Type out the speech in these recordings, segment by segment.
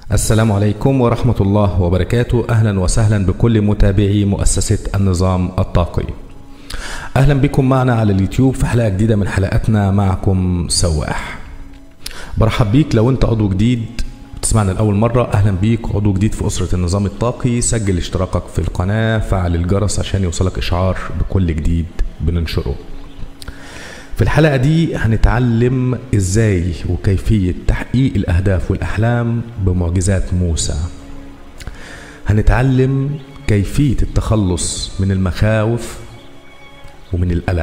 السلام عليكم ورحمة الله وبركاته أهلا وسهلا بكل متابعي مؤسسة النظام الطاقي أهلا بكم معنا على اليوتيوب في حلقة جديدة من حلقاتنا معكم سواح برحب بيك لو انت عضو جديد بتسمعنا لأول مرة أهلا بيك عضو جديد في أسرة النظام الطاقي سجل اشتراكك في القناة فعل الجرس عشان يوصلك إشعار بكل جديد بننشره في الحلقة دي هنتعلم ازاي وكيفية تحقيق الأهداف والأحلام بمعجزات موسى هنتعلم كيفية التخلص من المخاوف ومن القلق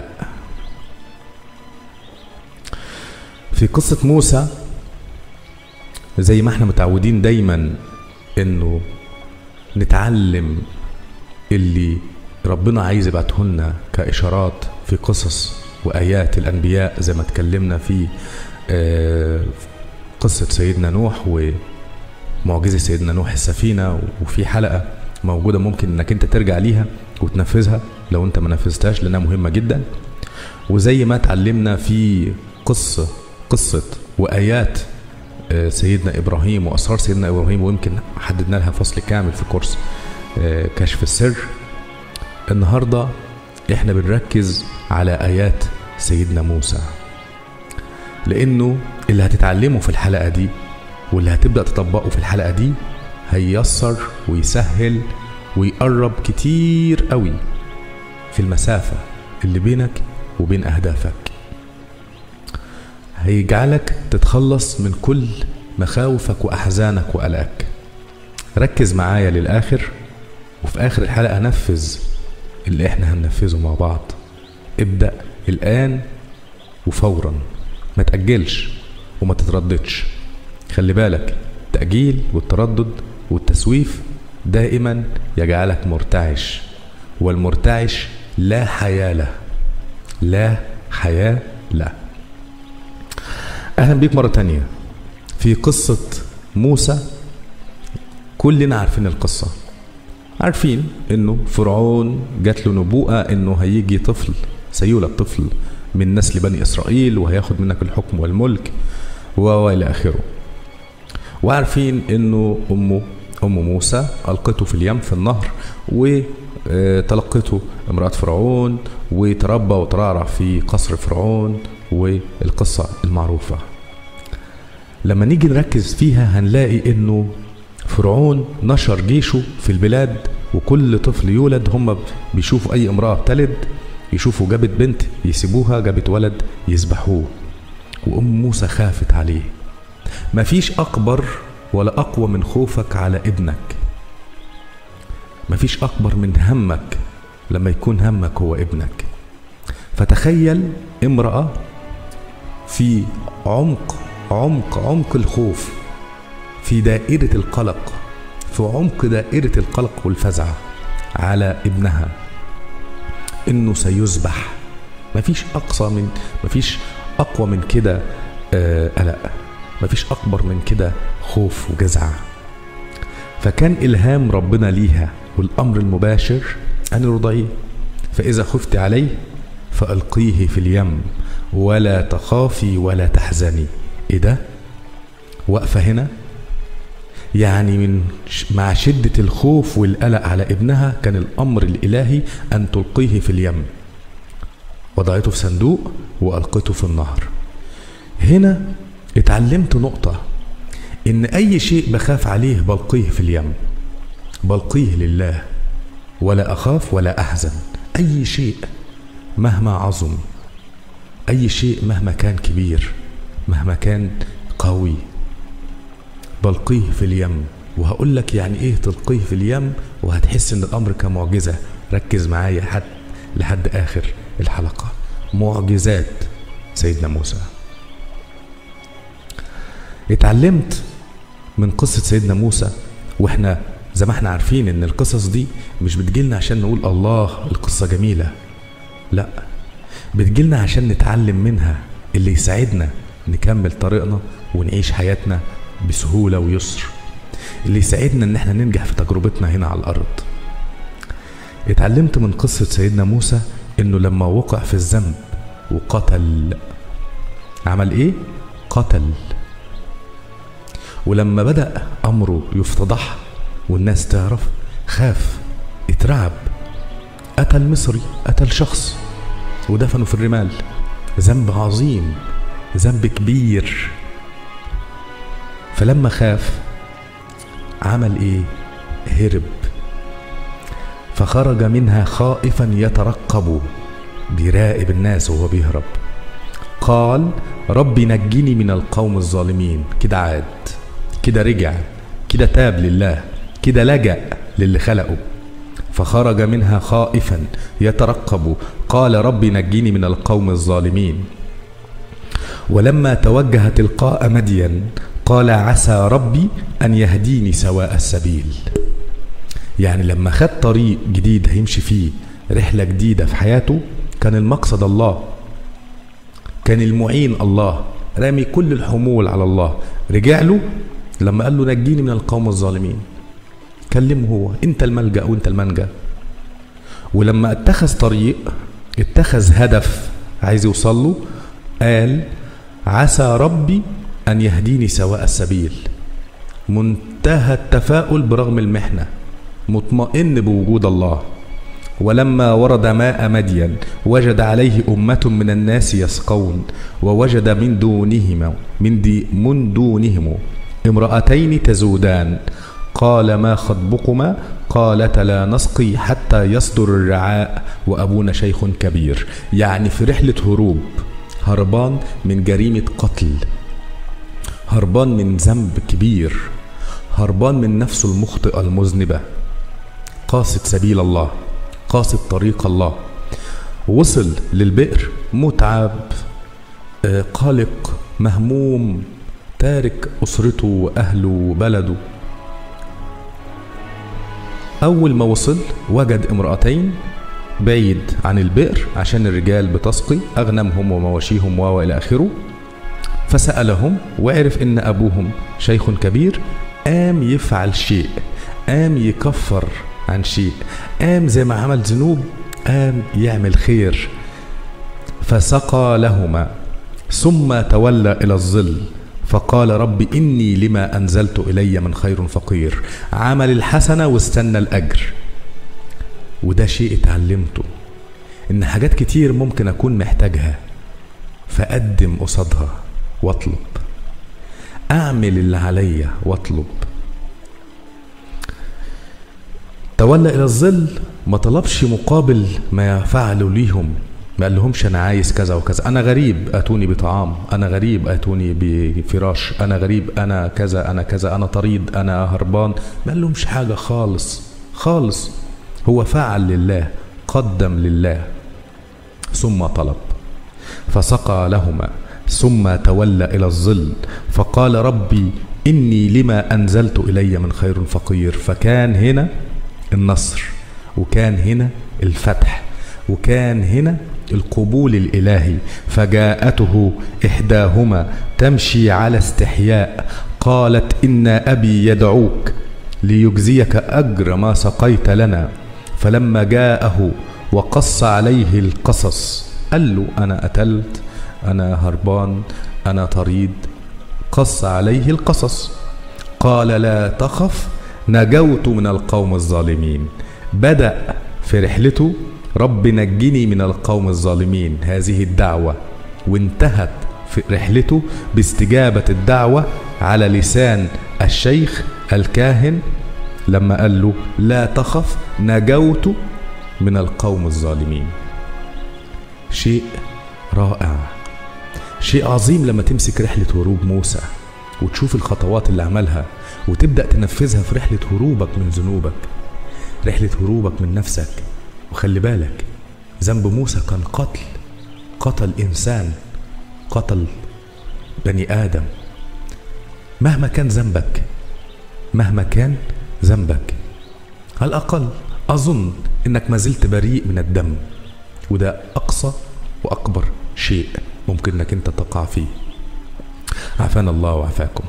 في قصة موسى زي ما احنا متعودين دايما انه نتعلم اللي ربنا عايز يبعته لنا كإشارات في قصص وآيات الأنبياء زي ما اتكلمنا في آه، قصة سيدنا نوح ومعجزة سيدنا نوح السفينة وفي حلقة موجودة ممكن انك انت ترجع ليها وتنفذها لو انت ما نفذتهاش لانها مهمة جدا وزي ما اتعلمنا في قصة قصة وآيات آه، سيدنا إبراهيم وأسرار سيدنا إبراهيم ويمكن حددنا لها فصل كامل في كورس آه، كشف السر النهاردة احنا بنركز على آيات سيدنا موسى لأنه اللي هتتعلمه في الحلقة دي واللي هتبدأ تطبقه في الحلقة دي هييسر ويسهل ويقرب كتير قوي في المسافة اللي بينك وبين أهدافك هيجعلك تتخلص من كل مخاوفك وأحزانك وقلقك ركز معايا للآخر وفي آخر الحلقة نفذ اللي احنا هننفذه مع بعض ابدأ الآن وفورا ما تأجلش وما تترددش خلي بالك التأجيل والتردد والتسويف دائما يجعلك مرتعش والمرتعش لا حياة له لا حياة له أهلا بيك مرة تانية في قصة موسى كلنا عارفين القصة عارفين انه فرعون جات له نبوءة انه هيجي طفل سيولد طفل من نسل بني اسرائيل وهياخد منك الحكم والملك و الى اخره وعارفين انه امه ام موسى القته في اليم في النهر وتلقته امرأة فرعون وتربى وترعرع في قصر فرعون والقصة المعروفة لما نيجي نركز فيها هنلاقي انه فرعون نشر جيشه في البلاد وكل طفل يولد هم بيشوفوا اي امراه بتلد يشوفوا جابت بنت يسيبوها جابت ولد يذبحوه وام موسى خافت عليه مفيش اكبر ولا اقوى من خوفك على ابنك مفيش اكبر من همك لما يكون همك هو ابنك فتخيل امراه في عمق عمق عمق الخوف في دائرة القلق في عمق دائرة القلق والفزع على ابنها انه سيذبح مفيش اقصى من مفيش اقوى من كده آه، قلق مفيش اكبر من كده خوف وجزع فكان الهام ربنا ليها والامر المباشر ان ارضعيه فاذا خفت عليه فالقيه في اليم ولا تخافي ولا تحزني ايه ده واقفه هنا يعني من مع شدة الخوف والقلق على ابنها كان الأمر الإلهي أن تلقيه في اليم وضعته في صندوق وألقته في النهر هنا اتعلمت نقطة إن أي شيء بخاف عليه بلقيه في اليم بلقيه لله ولا أخاف ولا أحزن أي شيء مهما عظم أي شيء مهما كان كبير مهما كان قوي بلقيه في اليم وهقول لك يعني ايه تلقيه في اليم وهتحس ان الامر كمعجزه ركز معايا حد لحد اخر الحلقه معجزات سيدنا موسى اتعلمت من قصه سيدنا موسى واحنا زي ما احنا عارفين ان القصص دي مش بتجيلنا عشان نقول الله القصه جميله لا بتجيلنا عشان نتعلم منها اللي يساعدنا نكمل طريقنا ونعيش حياتنا بسهولة ويسر اللي يساعدنا ان احنا ننجح في تجربتنا هنا على الارض اتعلمت من قصة سيدنا موسى انه لما وقع في الذنب وقتل عمل ايه قتل ولما بدأ أمره يفتضح والناس تعرف خاف اترعب قتل مصري قتل شخص ودفنه في الرمال ذنب عظيم ذنب كبير فلما خاف عمل ايه هرب فخرج منها خائفا يترقب بيراقب الناس وهو بيهرب قال رب نجني من القوم الظالمين كده عاد كده رجع كده تاب لله كده لجأ للي خلقه فخرج منها خائفا يترقب قال رب نجني من القوم الظالمين ولما توجه تلقاء مدين قال عسى ربي أن يهديني سواء السبيل يعني لما خد طريق جديد هيمشي فيه رحلة جديدة في حياته كان المقصد الله كان المعين الله رامي كل الحمول على الله رجع له لما قال له نجيني من القوم الظالمين كلمه هو انت الملجأ وانت المنجأ ولما اتخذ طريق اتخذ هدف عايز يوصل له قال عسى ربي أن يهديني سواء السبيل منتهى التفاؤل برغم المحنة مطمئن بوجود الله ولما ورد ماء مدين وجد عليه أمة من الناس يسقون ووجد من دونهما من, دي من دونهم امرأتين تزودان قال ما خطبكما قالت لا نسقي حتى يصدر الرعاء وأبونا شيخ كبير يعني في رحلة هروب هربان من جريمة قتل هربان من ذنب كبير هربان من نفسه المخطئة المذنبة قاصد سبيل الله قاصد طريق الله وصل للبئر متعب قلق مهموم تارك أسرته وأهله وبلده أول ما وصل وجد امرأتين بعيد عن البئر عشان الرجال بتسقي أغنمهم ومواشيهم وإلى آخره فسألهم وعرف إن أبوهم شيخ كبير قام يفعل شيء قام يكفر عن شيء قام زي ما عمل ذنوب قام يعمل خير فسقى لهما ثم تولى إلى الظل فقال رب إني لما أنزلت إلي من خير فقير عمل الحسنة واستنى الأجر وده شيء اتعلمته إن حاجات كتير ممكن أكون محتاجها فأقدم قصادها واطلب أعمل اللي عليا واطلب تولى إلى الظل ما طلبش مقابل ما فعلوا ليهم ما قال لهمش انا عايز كذا وكذا انا غريب اتوني بطعام انا غريب اتوني بفراش انا غريب انا كذا انا كذا انا طريد انا هربان ما قال لهمش حاجه خالص خالص هو فعل لله قدم لله ثم طلب فسقى لهما ثم تولى الى الظل فقال ربي اني لما انزلت الي من خير فقير فكان هنا النصر وكان هنا الفتح وكان هنا القبول الالهي فجاءته احداهما تمشي على استحياء قالت ان ابي يدعوك ليجزيك اجر ما سقيت لنا فلما جاءه وقص عليه القصص قال له انا قتلت انا هربان انا طريد قص عليه القصص قال لا تخف نجوت من القوم الظالمين بدا في رحلته رب نجني من القوم الظالمين هذه الدعوة وانتهت في رحلته باستجابة الدعوة على لسان الشيخ الكاهن لما قال له لا تخف نجوت من القوم الظالمين شيء رائع شيء عظيم لما تمسك رحلة هروب موسى وتشوف الخطوات اللي عملها وتبدأ تنفذها في رحلة هروبك من ذنوبك رحلة هروبك من نفسك وخلي بالك ذنب موسى كان قتل قتل انسان قتل بني ادم مهما كان ذنبك مهما كان ذنبك على الاقل اظن انك ما زلت بريء من الدم وده اقصى واكبر شيء ممكن انك انت تقع فيه عافانا الله وعافاكم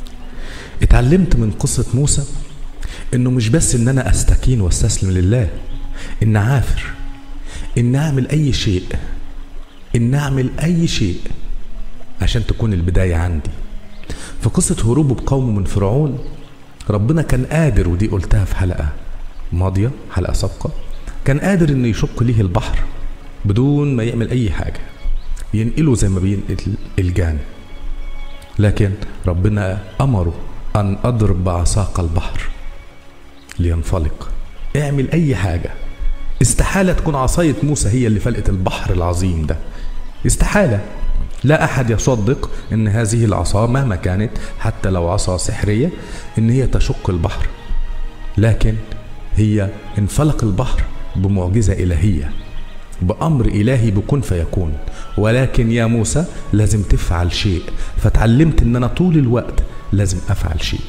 اتعلمت من قصه موسى انه مش بس ان انا استكين واستسلم لله ان عافر ان اعمل اي شيء ان اعمل اي شيء عشان تكون البدايه عندي في قصة هروب قومه من فرعون ربنا كان قادر ودي قلتها في حلقة ماضية حلقة سابقة كان قادر انه يشق ليه البحر بدون ما يعمل اي حاجة ينقله زي ما بينقل الجان لكن ربنا امره ان اضرب بعصاك البحر لينفلق اعمل اي حاجة استحالة تكون عصاية موسى هي اللي فلقت البحر العظيم ده استحالة لا أحد يصدق أن هذه العصا مهما كانت حتى لو عصا سحرية أن هي تشق البحر لكن هي انفلق البحر بمعجزة إلهية بأمر إلهي بكون فيكون ولكن يا موسى لازم تفعل شيء فتعلمت أن أنا طول الوقت لازم أفعل شيء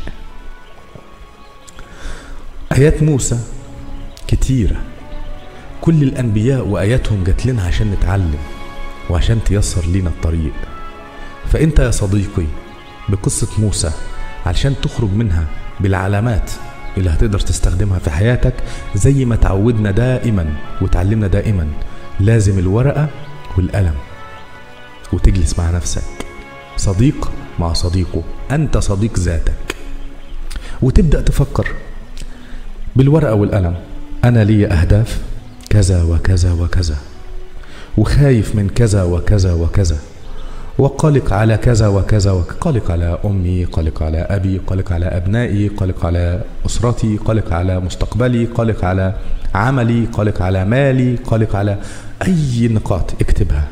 آيات موسى كتيرة كل الأنبياء وآياتهم جات لنا عشان نتعلم وعشان تيسر لينا الطريق فأنت يا صديقي بقصة موسى علشان تخرج منها بالعلامات اللي هتقدر تستخدمها في حياتك زي ما تعودنا دائما وتعلمنا دائما لازم الورقة والقلم وتجلس مع نفسك صديق مع صديقه أنت صديق ذاتك وتبدأ تفكر بالورقة والقلم أنا لي أهداف كذا وكذا وكذا وخايف من كذا وكذا وكذا وقلق على كذا وكذا وقلق على أمي قلق على أبي قلق على أبنائي قلق على أسرتي قلق على مستقبلي قلق على عملي قلق على مالي قلق على أي نقاط اكتبها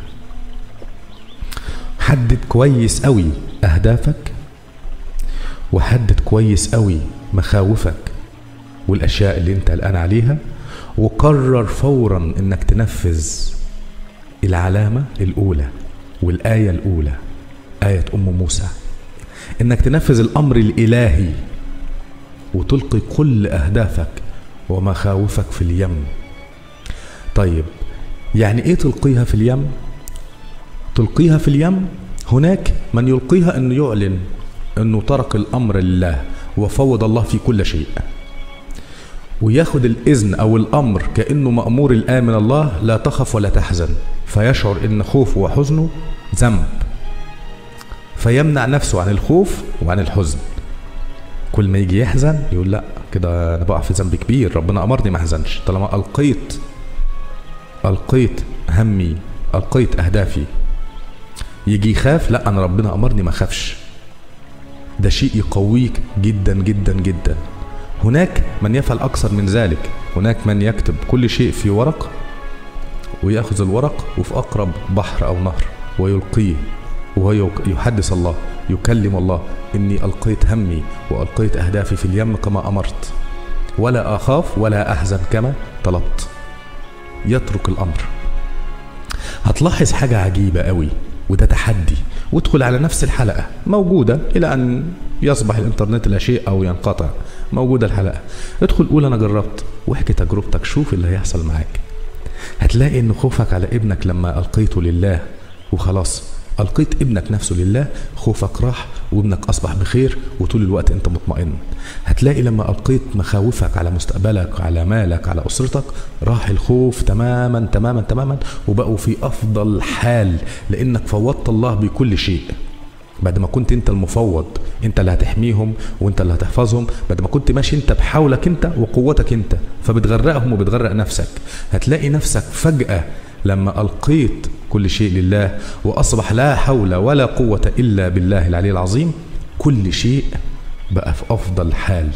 حدد كويس قوي أهدافك وحدد كويس قوي مخاوفك والأشياء اللي أنت قلقان عليها وقرر فورا انك تنفذ العلامة الأولى والآية الأولى آية أم موسى انك تنفذ الأمر الإلهي وتلقي كل أهدافك ومخاوفك في اليم طيب يعني ايه تلقيها في اليم تلقيها في اليم هناك من يلقيها انه يعلن انه ترك الامر لله وفوض الله في كل شيء وياخد الإذن أو الأمر كأنه مأمور الآن من الله لا تخف ولا تحزن فيشعر إن خوفه وحزنه ذنب فيمنع نفسه عن الخوف وعن الحزن كل ما يجي يحزن يقول لا كده انا بقع في ذنب كبير ربنا امرني ما احزنش طالما القيت القيت همي القيت اهدافي يجي يخاف لا انا ربنا امرني ما اخافش ده شيء يقويك جدا جدا جدا هناك من يفعل أكثر من ذلك هناك من يكتب كل شيء في ورق ويأخذ الورق وفي أقرب بحر أو نهر ويلقيه وهو يحدث الله يكلم الله إني ألقيت همي وألقيت أهدافي في اليم كما أمرت ولا أخاف ولا أحزن كما طلبت يترك الأمر هتلاحظ حاجة عجيبة قوي وده تحدي وادخل على نفس الحلقة موجودة إلى أن يصبح الإنترنت لا شيء أو ينقطع موجودة الحلقة ادخل قول أنا جربت واحكي تجربتك شوف اللي هيحصل معاك هتلاقي إن خوفك على ابنك لما ألقيته لله وخلاص ألقيت ابنك نفسه لله خوفك راح وابنك أصبح بخير وطول الوقت أنت مطمئن هتلاقي لما ألقيت مخاوفك على مستقبلك على مالك على أسرتك راح الخوف تماما تماما تماما وبقوا في أفضل حال لأنك فوضت الله بكل شيء بعد ما كنت انت المفوض انت اللي هتحميهم وانت اللي هتحفظهم بعد ما كنت ماشي انت بحولك انت وقوتك انت فبتغرقهم وبتغرق نفسك هتلاقي نفسك فجأة لما ألقيت كل شيء لله وأصبح لا حول ولا قوة إلا بالله العلي العظيم كل شيء بقى في أفضل حال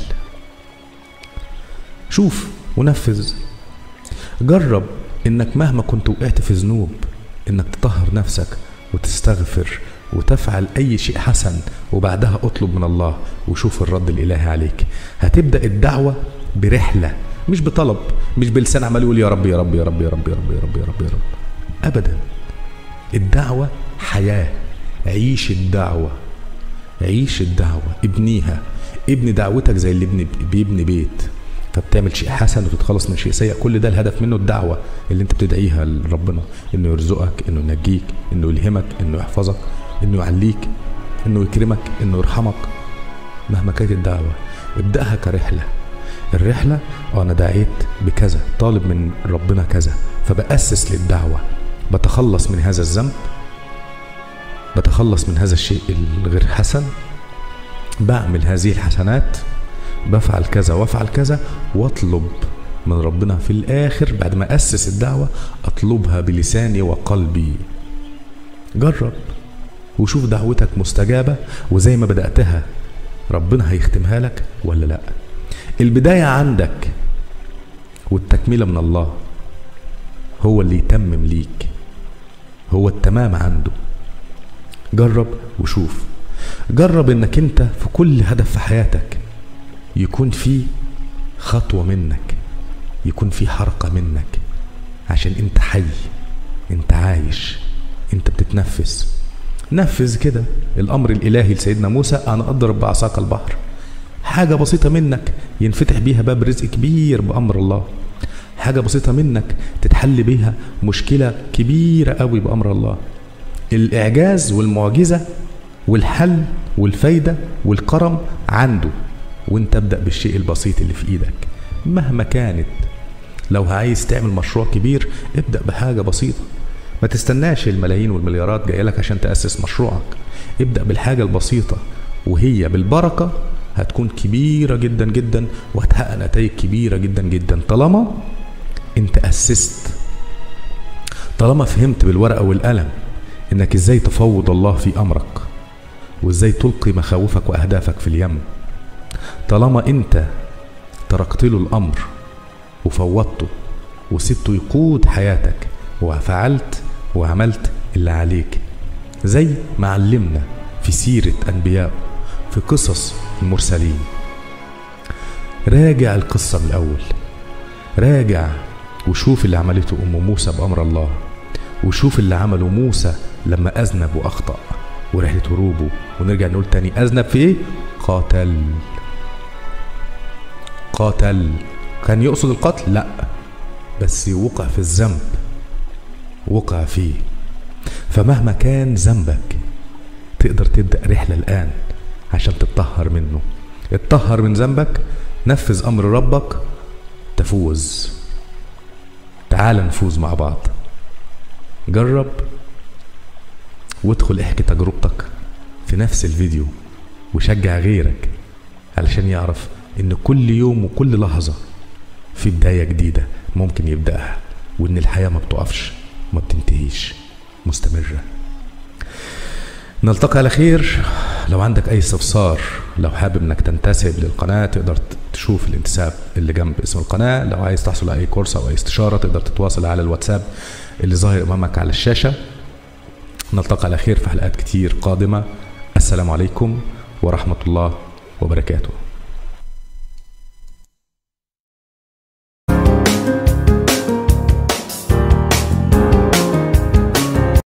شوف ونفذ جرب إنك مهما كنت وقعت في ذنوب إنك تطهر نفسك وتستغفر وتفعل أي شيء حسن وبعدها اطلب من الله وشوف الرد الإلهي عليك هتبدأ الدعوة برحلة مش بطلب مش بلسان عمال يقول يا رب يا رب يا رب يا رب يا رب يا رب يا رب, يا رب. أبدا الدعوة حياة عيش الدعوة عيش الدعوة ابنيها ابني دعوتك زي اللي ابني بيبني بيت فبتعمل شيء حسن وتتخلص من شيء سيء كل ده الهدف منه الدعوة اللي انت بتدعيها لربنا انه يرزقك انه ينجيك انه يلهمك انه يحفظك انه يعليك انه يكرمك انه يرحمك مهما كانت الدعوة ابدأها كرحلة الرحلة انا دعيت بكذا طالب من ربنا كذا فبأسس للدعوة بتخلص من هذا الذنب بتخلص من هذا الشيء الغير حسن بعمل هذه الحسنات بفعل كذا وافعل كذا واطلب من ربنا في الاخر بعد ما اسس الدعوه اطلبها بلساني وقلبي جرب وشوف دعوتك مستجابه وزي ما بداتها ربنا هيختمها لك ولا لا البدايه عندك والتكمله من الله هو اللي يتمم ليك هو التمام عنده جرب وشوف جرب انك انت في كل هدف في حياتك يكون في خطوة منك يكون في حركة منك عشان انت حي انت عايش انت بتتنفس نفذ كده الامر الالهي لسيدنا موسى انا اضرب بعصاك البحر حاجة بسيطة منك ينفتح بيها باب رزق كبير بأمر الله حاجة بسيطة منك تتحل بيها مشكلة كبيرة قوي بأمر الله الإعجاز والمعجزة والحل والفايدة والكرم عنده وانت ابدأ بالشيء البسيط اللي في ايدك مهما كانت لو عايز تعمل مشروع كبير ابدأ بحاجة بسيطة ما تستناش الملايين والمليارات جاية لك عشان تأسس مشروعك ابدأ بالحاجة البسيطة وهي بالبركة هتكون كبيرة جدا جدا وهتحقق نتائج كبيرة جدا جدا طالما انت أسست طالما فهمت بالورقة والقلم انك ازاي تفوض الله في امرك وازاي تلقي مخاوفك واهدافك في اليم طالما انت تركت له الامر وفوضته وسبته يقود حياتك وفعلت وعملت اللي عليك زي ما علمنا في سيرة أنبياء في قصص المرسلين راجع القصة من الأول راجع وشوف اللي عملته أم موسى بأمر الله وشوف اللي عمله موسى لما أذنب وأخطأ ورحلة هروبه ونرجع نقول تاني أذنب في إيه؟ قاتل قاتل كان يقصد القتل؟ لا بس وقع في الذنب وقع فيه فمهما كان ذنبك تقدر تبدأ رحلة الآن عشان تتطهر منه اتطهر من ذنبك نفذ أمر ربك تفوز تعال نفوز مع بعض جرب وادخل احكي تجربتك في نفس الفيديو وشجع غيرك علشان يعرف ان كل يوم وكل لحظة في بداية جديدة ممكن يبدأها وان الحياة ما بتقفش ما بتنتهيش مستمرة نلتقي على خير لو عندك اي استفسار لو حابب انك تنتسب للقناة تقدر تشوف الانتساب اللي جنب اسم القناة لو عايز تحصل على اي كورس او اي استشارة تقدر تتواصل على الواتساب اللي ظاهر امامك على الشاشة نلتقي على خير في حلقات كتير قادمة السلام عليكم ورحمة الله وبركاته